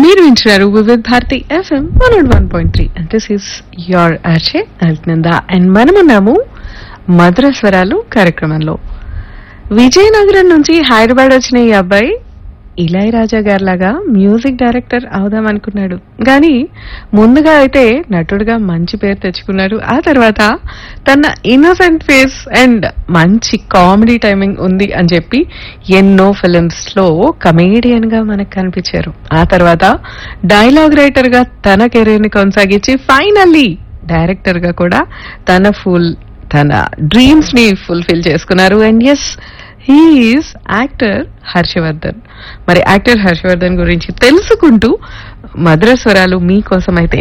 మీరు వింటున్నారు Vividh Bharati FM one one point three and this is your ఆర్చే అల్నంద అండ్ మనమున్నాము మధుర స్వరాలు కార్యక్రమంలో విజయనగరం నుంచి హైదరాబాద్ వచ్చిన ఈ అబ్బాయి ఇళయరాజా గారిలాగా మ్యూజిక్ డైరెక్టర్ అవుదాం అనుకున్నాడు కానీ ముందుగా అయితే నటుడుగా మంచి పేరు తెచ్చుకున్నాడు ఆ తర్వాత తన ఇన్నోసెంట్ ఫేస్ అండ్ మంచి కామెడీ టైమింగ్ ఉంది అని చెప్పి ఎన్నో ఫిలిమ్స్ లో కమేడియన్ గా మనకు కనిపించారు ఆ తర్వాత డైలాగ్ రైటర్ గా తన కెరీర్ ని కొనసాగించి ఫైనల్లీ డైరెక్టర్ గా కూడా తన ఫుల్ తన డ్రీమ్స్ ని ఫుల్ఫిల్ చేసుకున్నారు and yes he is actor Harshavardhan మరి యాక్టర్ హర్షవర్ధన్ గురించి తెలుసుకుంటూ మధుర స్వరాలు మీకోసం అయితే